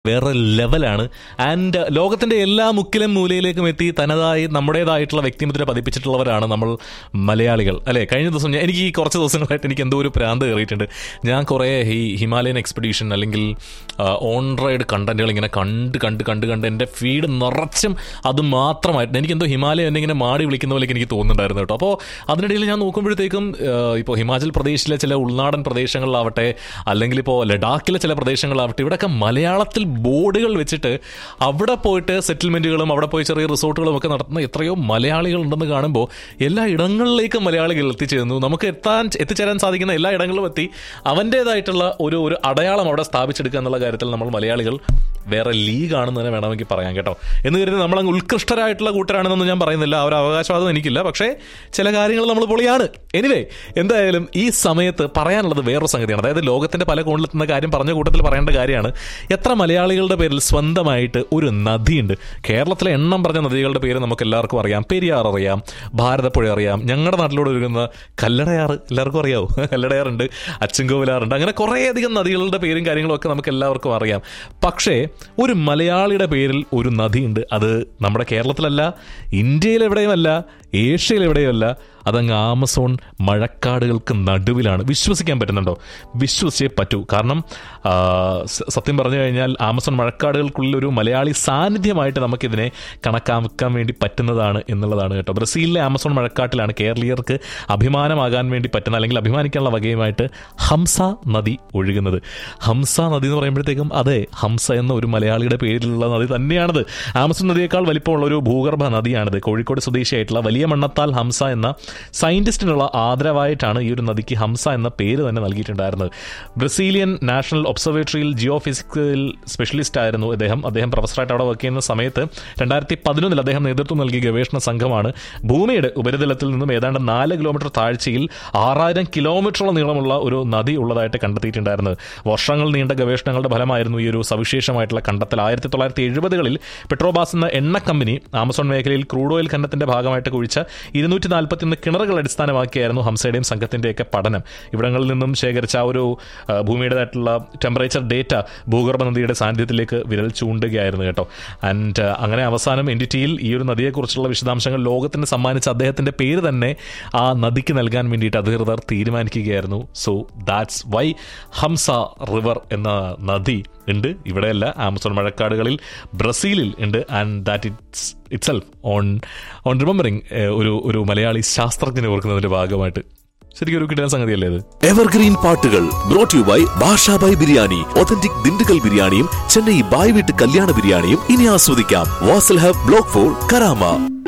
വേറെ ലെവലാണ് ആൻഡ് ലോകത്തിന്റെ എല്ലാ മുക്കിലും മൂലയിലേക്കും എത്തി തനതായി നമ്മുടേതായിട്ടുള്ള വ്യക്തിമുദ്ര പതിപ്പിച്ചിട്ടുള്ളവരാണ് നമ്മൾ മലയാളികൾ അല്ലെ കഴിഞ്ഞ ദിവസം ഞാൻ എനിക്ക് ഈ കുറച്ച് ദിവസങ്ങളായിട്ട് എനിക്ക് എന്തോ ഒരു പ്രാന്ത് കയറിയിട്ടുണ്ട് ഞാൻ കുറേ ഈ ഹിമാലയൻ എക്സ്പെഡീഷൻ അല്ലെങ്കിൽ ഓൺ റൈഡ് കണ്ടന്റുകൾ ഇങ്ങനെ കണ്ട് കണ്ട് കണ്ട് കണ്ട് എൻ്റെ ഫീഡ് നിറച്ചും അത് മാത്രമായിട്ട് എനിക്ക് എന്തോ ഹിമാലയം എന്നെ ഇങ്ങനെ മാടി വിളിക്കുന്ന പോലെ എനിക്ക് തോന്നുന്നുണ്ടായിരുന്നു കേട്ടോ അപ്പോൾ അതിനിടയിൽ ഞാൻ നോക്കുമ്പോഴത്തേക്കും ഇപ്പോൾ ഹിമാചൽ പ്രദേശിലെ ചില ഉൾനാടൻ പ്രദേശങ്ങളിലാവട്ടെ അല്ലെങ്കിൽ ഇപ്പോൾ ലഡാക്കിലെ ചില പ്രദേശങ്ങളിലാവട്ടെ ഇവിടെയൊക്കെ മലയാളത്തിൽ ബോർഡുകൾ വെച്ചിട്ട് അവിടെ പോയിട്ട് സെറ്റിൽമെന്റുകളും അവിടെ പോയി ചെറിയ റിസോർട്ടുകളും ഒക്കെ നടത്തുന്ന എത്രയോ മലയാളികൾ ഉണ്ടെന്ന് കാണുമ്പോൾ എല്ലാ ഇടങ്ങളിലേക്കും മലയാളികൾ എത്തിച്ചേരുന്നു നമുക്ക് എത്താൻ എത്തിച്ചേരാൻ സാധിക്കുന്ന എല്ലാ ഇടങ്ങളിലും എത്തി അവൻ്റേതായിട്ടുള്ള ഒരു ഒരു അടയാളം അവിടെ സ്ഥാപിച്ചെടുക്കുക എന്നുള്ള കാര്യത്തിൽ നമ്മൾ മലയാളികൾ വേറെ ലീഗാണെന്ന് തന്നെ വേണമെങ്കിൽ പറയാം കേട്ടോ എന്ന് കരുതി നമ്മളങ്ങ് ഉത്കൃഷ്ടരായിട്ടുള്ള കൂട്ടരാണെന്നൊന്നും ഞാൻ പറയുന്നില്ല ആ ഒരു അവകാശവാദം എനിക്കില്ല പക്ഷേ ചില കാര്യങ്ങൾ നമ്മൾ പൊളിയാണ് എനിവേ എന്തായാലും ഈ സമയത്ത് പറയാനുള്ളത് വേറൊരു സംഗതിയാണ് അതായത് ലോകത്തിന്റെ പല കോണിലെത്തുന്ന കാര്യം പറഞ്ഞ കൂട്ടത്തിൽ പറയേണ്ട കാര്യമാണ് എത്ര മലയാളികളുടെ പേരിൽ സ്വന്തമായിട്ട് ഒരു നദിയുണ്ട് കേരളത്തിലെ എണ്ണം പറഞ്ഞ നദികളുടെ പേര് നമുക്ക് എല്ലാവർക്കും അറിയാം പെരിയാർ അറിയാം ഭാരതപ്പുഴ അറിയാം ഞങ്ങളുടെ നാട്ടിലൂടെ ഒഴുകുന്ന കല്ലടയാറ് എല്ലാവർക്കും അറിയാവോ കല്ലടയാറുണ്ട് അച്ചൻകോവിലാറുണ്ട് അങ്ങനെ കുറേയധികം നദികളുടെ പേരും കാര്യങ്ങളും ഒക്കെ നമുക്ക് എല്ലാവർക്കും അറിയാം പക്ഷേ ഒരു മലയാളിയുടെ പേരിൽ ഒരു നദിയുണ്ട് അത് നമ്മുടെ കേരളത്തിലല്ല ഇന്ത്യയിൽ എവിടെയുമല്ല ഏഷ്യയിൽ എവിടെയുമല്ല അതങ്ങ് ആമസോൺ മഴക്കാടുകൾക്ക് നടുവിലാണ് വിശ്വസിക്കാൻ പറ്റുന്നുണ്ടോ വിശ്വസിച്ചേ പറ്റൂ കാരണം ആ, സ- സത്യം പറഞ്ഞു കഴിഞ്ഞാൽ ആമസോൺ മഴക്കാടുകൾക്കുള്ളിൽ ഒരു മലയാളി സാന്നിധ്യമായിട്ട് നമുക്കിതിനെ കണക്കാക്കാൻ വേണ്ടി പറ്റുന്നതാണ് എന്നുള്ളതാണ് കേട്ടോ ബ്രസീലിലെ ആമസോൺ മഴക്കാട്ടിലാണ് കേരളീയർക്ക് അഭിമാനമാകാൻ വേണ്ടി പറ്റുന്ന അല്ലെങ്കിൽ അഭിമാനിക്കാനുള്ള വകയുമായിട്ട് ഹംസ നദി ഒഴുകുന്നത് ഹംസ നദി എന്ന് പറയുമ്പോഴത്തേക്കും അതെ ഹംസ എന്ന ഒരു മലയാളിയുടെ പേരിലുള്ള നദി തന്നെയാണത് ആമസോൺ നദിയേക്കാൾ വലിപ്പമുള്ള ഒരു ഭൂഗർഭ നദിയാണിത് കോഴിക്കോട് സ്വദേശിയായിട്ടുള്ള വലിയ മണ്ണത്താൽ ഹംസ എന്ന സയന്റിസ്റ്റിനുള്ള ആദരവായിട്ടാണ് ഈ ഒരു നദിക്ക് ഹംസ എന്ന പേര് തന്നെ നൽകിയിട്ടുണ്ടായിരുന്നത് ബ്രസീലിയൻ നാഷണൽ ഒബ്സർവേറ്ററിയിൽ ജിയോ ഫിസിക്കൽ സ്പെഷ്യലിസ്റ്റ് ആയിരുന്നു അദ്ദേഹം അദ്ദേഹം പ്രൊഫസറായിട്ട് അവിടെ വർക്ക് ചെയ്യുന്ന സമയത്ത് രണ്ടായിരത്തി പതിനൊന്നിൽ അദ്ദേഹം നേതൃത്വം നൽകിയ ഗവേഷണ സംഘമാണ് ഭൂമിയുടെ ഉപരിതലത്തിൽ നിന്നും ഏതാണ്ട് നാല് കിലോമീറ്റർ താഴ്ചയിൽ ആറായിരം കിലോമീറ്ററോളം നീളമുള്ള ഒരു നദി ഉള്ളതായിട്ട് കണ്ടെത്തിയിട്ടുണ്ടായിരുന്നത് വർഷങ്ങൾ നീണ്ട ഗവേഷണങ്ങളുടെ ഫലമായിരുന്നു ഈ ഒരു സവിശേഷമായിട്ടുള്ള കണ്ടെത്തൽ ആയിരത്തി തൊള്ളായിരത്തി എഴുപതുകളിൽ പെട്രോബാസ് എന്ന എണ്ണ കമ്പനി ആമസോൺ മേഖലയിൽ ക്രൂഡ് ഓയിൽ ഖനനത്തിന്റെ ഭാഗമായിട്ട് കുഴിച്ച ഇരുന്നൂറ്റി നാൽപ്പത്തിയൊന്ന് കിണറുകൾ അടിസ്ഥാനമാക്കിയായിരുന്നു ഹംസയുടെയും സംഘത്തിന്റെയൊക്കെ പഠനം ഇവിടങ്ങളിൽ നിന്നും ശേഖരിച്ച ആ ഒരു ആ, ഭൂമിയുടേതായിട്ടുള്ള ടെമ്പറേച്ചർ ഡേറ്റ ഭൂഗർഭ നദിയുടെ സാന്നിധ്യത്തിലേക്ക് വിരൽ ചൂണ്ടുകയായിരുന്നു കേട്ടോ ആൻഡ് അങ്ങനെ അവസാനം എൻ ഡി ടിയിൽ ഈ ഒരു നദിയെക്കുറിച്ചുള്ള വിശദാംശങ്ങൾ ലോകത്തിന് സമ്മാനിച്ച അദ്ദേഹത്തിന്റെ പേര് തന്നെ ആ നദിക്ക് നൽകാൻ വേണ്ടിയിട്ട് അധികൃതർ തീരുമാനിക്കുകയായിരുന്നു so that's why Hamza river എന്ന നദി ഉണ്ട് ഇവിടെയല്ല ആമസോൺ മഴക്കാടുകളിൽ ബ്രസീലിൽ ഉണ്ട് and that it's itself on on remembering ഒരു ഒരു മലയാളി ശാസ്ത്രജ്ഞനെ ഓർക്കുന്നതിന്റെ ഭാഗമായിട്ട് ശരിക്കും ഒരു കിട്ടുന്ന സംഗതിയല്ലേ ഇത് എവർഗ്രീൻ പാട്ടുകൾ brought you by Bashabhai biryani authentic Dindigul ബിരിയാണിയും ചെന്നൈ ബായ് വീട്ട് കല്യാണ ബിരിയാണിയും ഇനി ആസ്വദിക്കാം Vasal hub block four Karama